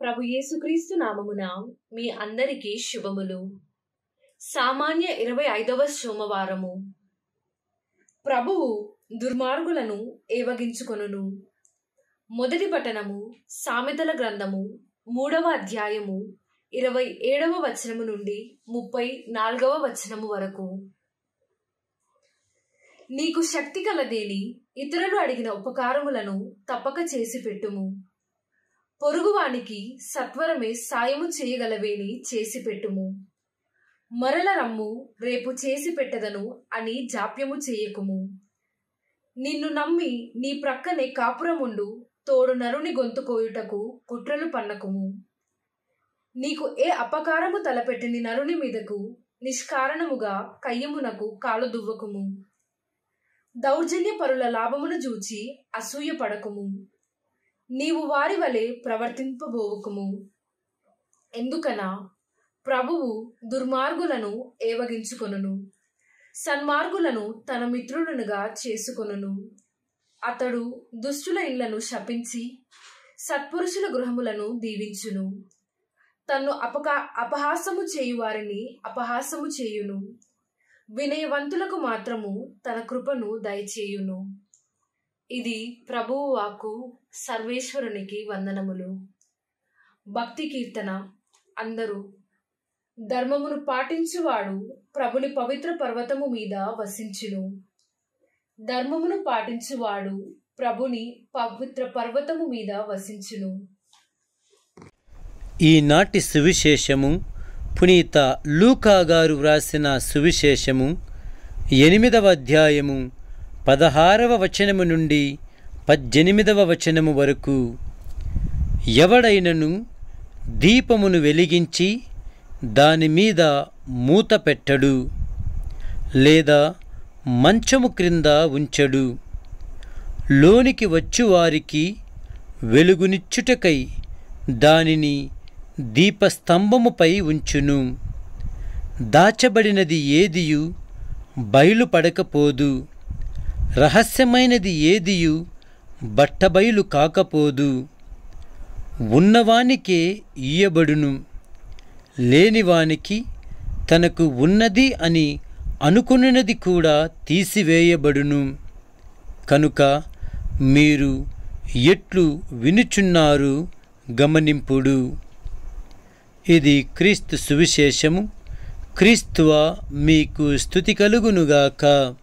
ప్రభు యేసుక్రీస్తు నామమున మీ అందరికీ శుభములు సామాన్య ఇరవై ఐదవ సోమవారము ప్రభువు దుర్మార్గులను ఏవగించుకొనును మొదటి పట్టణము సామెతల గ్రంథము మూడవ అధ్యాయము ఇరవై ఏడవ వచనము నుండి ముప్పై నాలుగవ వచనము వరకు నీకు శక్తి కలదేని ఇతరులు అడిగిన ఉపకారములను తప్పక చేసి పెట్టుము పొరుగువానికి సత్వరమే సాయము చేయగలవేని చేసి పెట్టుము మరల రమ్ము రేపు చేసి పెట్టదను అని జాప్యము చేయకుము నిన్ను నమ్మి నీ ప్రక్కనే కాపురముండు తోడు నరుని గొంతు కోయుటకు కుట్రలు పన్నకుము నీకు ఏ అపకారము తలపెట్టిని నరుని మీదకు నిష్కారణముగా కయ్యమునకు కాలు దువ్వకుము దౌర్జన్య పరుల లాభమును చూచి అసూయ పడకుము నీవు వారి వలె ప్రవర్తింపబోవుకుము ఎందుకనా ప్రభువు దుర్మార్గులను ఏవగించుకొనును సన్మార్గులను తన మిత్రులనుగా చేసుకొనును అతడు దుష్టుల ఇళ్లను శపించి సత్పురుషుల గృహములను దీవించును తన్ను అపకా అపహాసము చేయు వారిని అపహాసము చేయును వినయవంతులకు మాత్రము తన కృపను దయచేయును ఇది ప్రభువు వాకు సర్వేశ్వరునికి వందనములు భక్తి కీర్తన అందరూ ధర్మమును పాటించువాడు ప్రభుని పవిత్ర పర్వతము మీద వసించును ధర్మమును పాటించువాడు ప్రభుని పవిత్ర పర్వతము మీద వసించును ఈనాటి సువిశేషము పునీత లూకా గారు వ్రాసిన సువిశేషము ఎనిమిదవ అధ్యాయము పదహారవ వచనము నుండి పద్దెనిమిదవ వచనము వరకు ఎవడైనను దీపమును వెలిగించి దాని మీద మూత పెట్టడు లేదా మంచము క్రింద ఉంచడు లోనికి వచ్చువారికి వెలుగునిచ్చుటకై దానిని దీపస్తంభముపై ఉంచును దాచబడినది ఏదియు బయలుపడకపోదు రహస్యమైనది ఏదియు బట్టబయలు కాకపోదు ఉన్నవానికే ఇయ్యబడును లేనివానికి తనకు ఉన్నది అని అనుకున్నది కూడా తీసివేయబడును కనుక మీరు ఎట్లు వినుచున్నారు గమనింపుడు ఇది క్రీస్తు సువిశేషము క్రీస్తువ మీకు స్థుతి కలుగునుగాక